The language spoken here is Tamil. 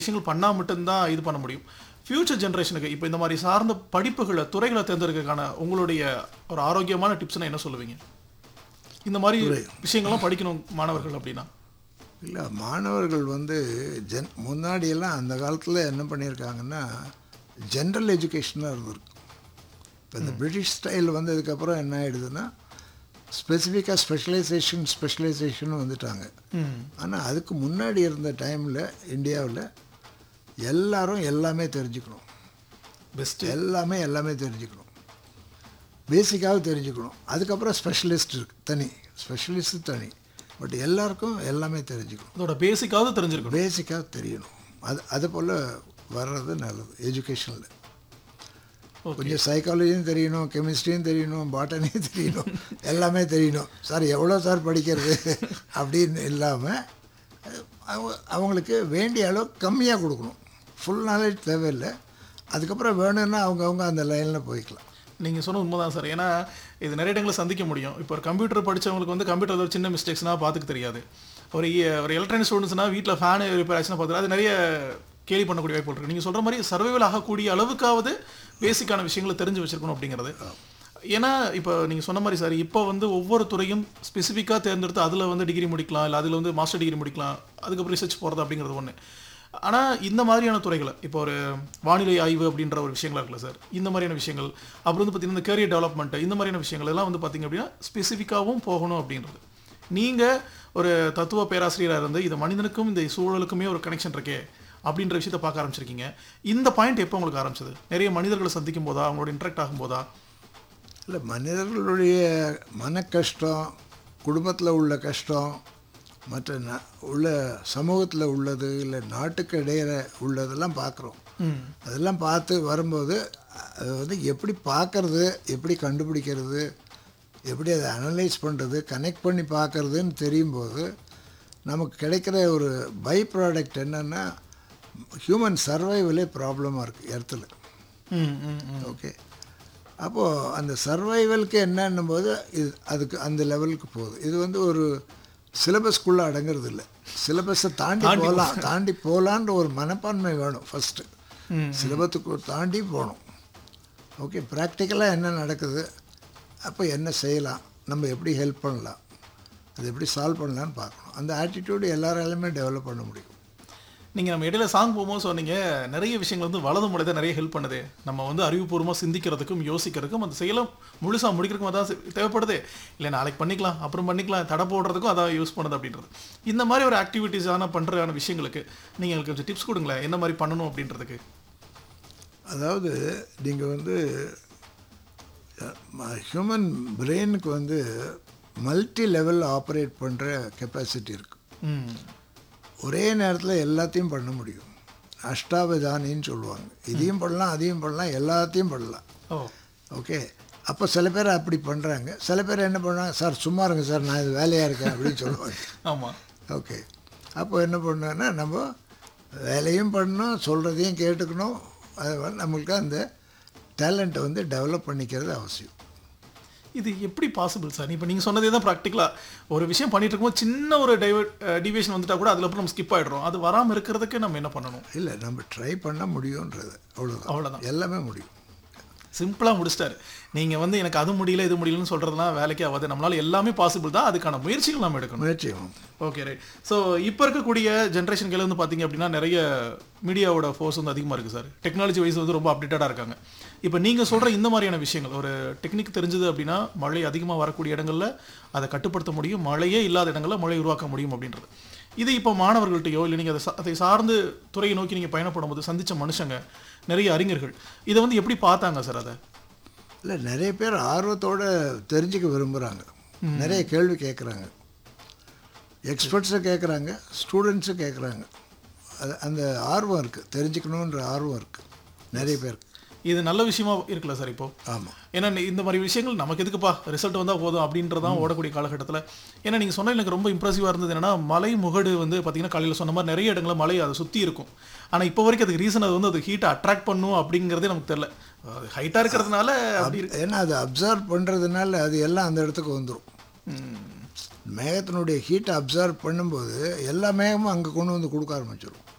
விஷயங்கள் பண்ணால் மட்டும்தான் இது பண்ண முடியும் ஃபியூச்சர் ஜென்ரேஷனுக்கு இப்போ இந்த மாதிரி சார்ந்த படிப்புகளை துறைகளை தேர்ந்தெடுக்கிறதுக்கான உங்களுடைய ஒரு ஆரோக்கியமான டிப்ஸ்னா என்ன சொல்லுவீங்க இந்த மாதிரி விஷயங்கள்லாம் படிக்கணும் மாணவர்கள் அப்படின்னா இல்லை மாணவர்கள் வந்து ஜென் முன்னாடியெல்லாம் அந்த காலத்தில் என்ன பண்ணியிருக்காங்கன்னா ஜென்ரல் எஜுகேஷனாக இருந்திருக்கு இப்போ இந்த பிரிட்டிஷ் ஸ்டைல் வந்ததுக்கப்புறம் என்ன ஆயிடுதுன்னா ஸ்பெசிஃபிக்காக ஸ்பெஷலைசேஷன் ஸ்பெஷலைசேஷன் வந்துட்டாங்க ஆனால் அதுக்கு முன்னாடி இருந்த டைமில் இந்தியாவில் எல்லாரும் எல்லாமே தெரிஞ்சுக்கணும் பெஸ்ட் எல்லாமே எல்லாமே தெரிஞ்சுக்கணும் பேசிக்காக தெரிஞ்சுக்கணும் அதுக்கப்புறம் ஸ்பெஷலிஸ்ட் இருக்கு தனி ஸ்பெஷலிஸ்ட் தனி பட் எல்லாருக்கும் எல்லாமே தெரிஞ்சுக்கணும் அதோட பேசிக்காவது தெரிஞ்சிருக்கணும் பேசிக்காக தெரியணும் அது அது போல் வர்றது நல்லது எஜுகேஷனில் ஓகே கொஞ்சம் சைக்காலஜியும் தெரியணும் கெமிஸ்ட்ரியும் தெரியணும் பாட்டனியும் தெரியணும் எல்லாமே தெரியணும் சார் எவ்வளோ சார் படிக்கிறது அப்படின்னு இல்லாமல் அவங்களுக்கு வேண்டிய அளவு கம்மியாக கொடுக்கணும் ஃபுல் நாலேஜ் தேவையில்லை அதுக்கப்புறம் வேணும்னா அவங்கவுங்க அந்த லைனில் போய்க்கலாம் நீங்கள் சொன்ன உண்மைதான் சார் ஏன்னா இது நிறைய இடங்களில் சந்திக்க முடியும் இப்போ ஒரு கம்ப்யூட்டர் படிச்சவங்களுக்கு வந்து கம்ப்யூட்டர் ஒரு சின்ன மிஸ்டேக்ஸ்னா பார்த்துக்க தெரியாது ஒரு இ- ஒரு எலக்ட்ரானிக் ஸ்டூடெண்ட்ஸ்னா வீட்டில் ஃபேன் ரிப்பேர் ஆச்சுன்னா பார்த்துக்கலாம் அது நிறைய கேலி பண்ணக்கூடிய வாய்ப்பு இருக்கு நீங்கள் சொல்கிற மாதிரி சர்வைவல் ஆகக்கூடிய அளவுக்காவது பேசிக்கான விஷயங்களை தெரிஞ்சு வச்சிருக்கணும் அப்படிங்கிறது ஏன்னா இப்போ நீங்கள் சொன்ன மாதிரி சார் இப்போ வந்து ஒவ்வொரு துறையும் ஸ்பெசிஃபிக்காக தேர்ந்தெடுத்து அதில் வந்து டிகிரி முடிக்கலாம் இல்லை அதில் வந்து மாஸ்டர் டிகிரி முடிக்கலாம் அதுக்கப்புறம் ரிசர்ச் போகிறது அப்படிங்கிறது ஒன்று ஆனால் இந்த மாதிரியான துறைகளை இப்போ ஒரு வானிலை ஆய்வு அப்படின்ற ஒரு விஷயங்களா இருக்குல்ல சார் இந்த மாதிரியான விஷயங்கள் அப்புறம் வந்து பார்த்தீங்கன்னா இந்த கேரியர் டெவலப்மெண்ட் இந்த மாதிரியான விஷயங்கள் எல்லாம் வந்து பார்த்தீங்க அப்படின்னா ஸ்பெசிஃபிக்காகவும் போகணும் அப்படின்றது நீங்கள் ஒரு தத்துவ பேராசிரியராக இருந்து இது மனிதனுக்கும் இந்த சூழலுக்குமே ஒரு கனெக்ஷன் இருக்கே அப்படின்ற விஷயத்தை பார்க்க ஆரம்பிச்சிருக்கீங்க இந்த பாயிண்ட் எப்போ உங்களுக்கு ஆரம்பிச்சது நிறைய மனிதர்களை சந்திக்கும் போதா அவங்களோட இன்ட்ராக்ட் ஆகும் போதா இல்லை மனிதர்களுடைய மன கஷ்டம் குடும்பத்தில் உள்ள கஷ்டம் மற்ற ந உள்ள சமூகத்தில் உள்ளது இல்லை நாட்டுக்கு இடையில உள்ளதெல்லாம் பார்க்குறோம் ம் அதெல்லாம் பார்த்து வரும்போது அது வந்து எப்படி பார்க்கறது எப்படி கண்டுபிடிக்கிறது எப்படி அதை அனலைஸ் பண்ணுறது கனெக்ட் பண்ணி பார்க்கறதுன்னு தெரியும்போது நமக்கு கிடைக்கிற ஒரு பை ப்ராடக்ட் என்னென்னா ஹியூமன் சர்வைவலே ப்ராப்ளமாக இருக்குது இடத்துல ம் ம் ம் ஓகே அப்போது அந்த சர்வைவலுக்கு என்னன்னும் போது இது அதுக்கு அந்த லெவலுக்கு போகுது இது வந்து ஒரு சிலபஸ்க்குள்ளே அடங்குறது இல்லை சிலபஸை தாண்டி போகலாம் தாண்டி போகலான்ற ஒரு மனப்பான்மை வேணும் ஃபஸ்ட்டு ம். சிலபத்துக்கு தாண்டி போகணும் ஓகே ப்ராக்டிக்கலாக என்ன நடக்குது அப்போ என்ன செய்யலாம் நம்ம எப்படி ஹெல்ப் பண்ணலாம் அது எப்படி சால்வ் பண்ணலான்னு பார்க்கணும் அந்த ஆட்டிடியூடு எல்லாராலையுமே டெவலப் பண்ண முடியும் நீங்கள் நம்ம இடையில சாங் போகும்போது சொன்னீங்க நிறைய விஷயங்கள் வந்து வலது முறை தான் நிறைய ஹெல்ப் பண்ணுது நம்ம வந்து அறிவுபூர்வமாக சிந்திக்கிறதுக்கும் யோசிக்கிறதுக்கும் அந்த செயலை முழுசாக முடிக்கிறதுக்கும் அதான் செ- தேவைப்படுது இல்லை நாளைக்கு பண்ணிக்கலாம் அப்புறம் பண்ணிக்கலாம் தடை போடுறதுக்கும் அதான் யூஸ் பண்ணுது அப்படின்றது இந்த மாதிரி ஒரு ஆக்டிவிட்டீஸான பண்ணுறதான விஷயங்களுக்கு நீங்கள் எனக்கு கொஞ்சம் டிப்ஸ் கொடுங்களேன் என்ன மாதிரி பண்ணணும் அப்படின்றதுக்கு அதாவது நீங்கள் வந்து ஹியூமன் பிரெயினுக்கு வந்து மல்டி லெவல் ஆப்ரேட் பண்ணுற கெப்பாசிட்டி இருக்குது ம் ஒரே நேரத்தில் எல்லாத்தையும் பண்ண முடியும் அஷ்டாவதானின்னு சொல்லுவாங்க இதையும் பண்ணலாம் அதையும் பண்ணலாம் எல்லாத்தையும் பண்ணலாம் ஓ ஓகே அப்போ சில பேர் அப்படி பண்ணுறாங்க சில பேர் என்ன பண்ணுறாங்க சார் சும்மா இருங்க சார் நான் இது வேலையாக இருக்கேன் அப்படின்னு சொல்லுவாங்க ஆமாம் ஓகே அப்போ என்ன பண்ணோன்னா நம்ம வேலையும் பண்ணணும் சொல்கிறதையும் கேட்டுக்கணும் அது வந்து நம்மளுக்கு அந்த டேலண்ட்டை வந்து டெவலப் பண்ணிக்கிறது அவசியம் இது எப்படி பாசிபிள் சார் இப்போ நீங்கள் சொன்னதே தான் ப்ராக்டிக்கலாக ஒரு விஷயம் பண்ணிட்டு இருக்கும்போது சின்ன ஒரு டைவர்ட் டிவியேஷன் வந்துட்டா கூட அதில் அப்புறம் நம்ம ஸ்கிப் ஆகிடுறோம் அது வராமல் இருக்கிறதுக்கு நம்ம என்ன பண்ணணும் இல்லை நம்ம ட்ரை பண்ண முடியுன்றது அவ்வளோதான் அவ்வளவுதான். எல்லாமே முடியும் சிம்பிளாக முடிச்சிட்டாரு நீங்கள் வந்து எனக்கு அது முடியல இது முடியலன்னு சொல்கிறதுலாம் வேலைக்கே ஆகாது நம்மளால எல்லாமே பாசிபிள் தான் அதுக்கான முயற்சிகள் நம்ம எடுக்கணும் முயற்சியும் ஓகே ரைட் ஸோ இப்போ இருக்கக்கூடிய ஜென்ரேஷன் வந்து பார்த்தீங்க அப்படின்னா நிறைய மீடியாவோட ஃபோர்ஸ் வந்து அதிகமாக இருக்குது சார் டெக்னாலஜி வைஸ் வந்து ரொம்ப அப்டேட்டடாக இருக்காங்க இப்போ நீங்கள் சொல்கிற இந்த மாதிரியான விஷயங்கள் ஒரு டெக்னிக் தெரிஞ்சது அப்படின்னா மழை அதிகமாக வரக்கூடிய இடங்களில் அதை கட்டுப்படுத்த முடியும் மழையே இல்லாத இடங்களில் மழை உருவாக்க முடியும் அப்படின்றது இது இப்போ மாணவர்கள்ட்டையோ இல்லை நீங்கள் அதை சா- அதை சார்ந்து துறையை நோக்கி நீங்கள் பயணப்படும் போது சந்தித்த மனுஷங்க நிறைய அறிஞர்கள் இதை வந்து எப்படி பார்த்தாங்க சார் அதை இல்லை நிறைய பேர் ஆர்வத்தோட தெரிஞ்சுக்க விரும்புகிறாங்க நிறைய கேள்வி கேட்குறாங்க எக்ஸ்பர்ட்ஸும் கேட்குறாங்க ஸ்டூடெண்ட்ஸும் கேட்குறாங்க அது அந்த ஆர்வம் இருக்குது தெரிஞ்சுக்கணுன்ற ஆர்வம் இருக்குது நிறைய பேருக்கு இது நல்ல விஷயமா இருக்குல்ல சார் இப்போ ஆமாம் ஏன்னா நீ- இந்த மாதிரி விஷயங்கள் நமக்கு எதுக்குப்பா ரிசல்ட் வந்தால் போதும் அப்படின்றதான் ஓடக்கூடிய காலகட்டத்தில் ஏன்னா நீங்கள் சொன்ன எனக்கு ரொம்ப இம்ப்ரெசிவாக இருந்தது என்னன்னா மலை முகடு வந்து பார்த்தீங்கன்னா காலையில் சொன்ன மாதிரி நிறைய இடங்களில் மலை அதை சுற்றி இருக்கும் ஆனால் இப்போ வரைக்கும் அதுக்கு ரீசன் அது வந்து அது ஹீட்டை அட்ராக்ட் பண்ணும் அப்படிங்கிறதே நமக்கு தெரியல அது ஹைட்டாக இருக்கிறதுனால அப்படி இருக்கு ஏன்னா அது அப்சர்வ் பண்ணுறதுனால அது எல்லாம் அந்த இடத்துக்கு வந்துடும் ம். மேகத்தினுடைய ஹீட்டை அப்சர்வ் பண்ணும்போது எல்லா மேகமும் அங்கே கொண்டு வந்து கொடுக்க ஆரம்பிச்சிடும்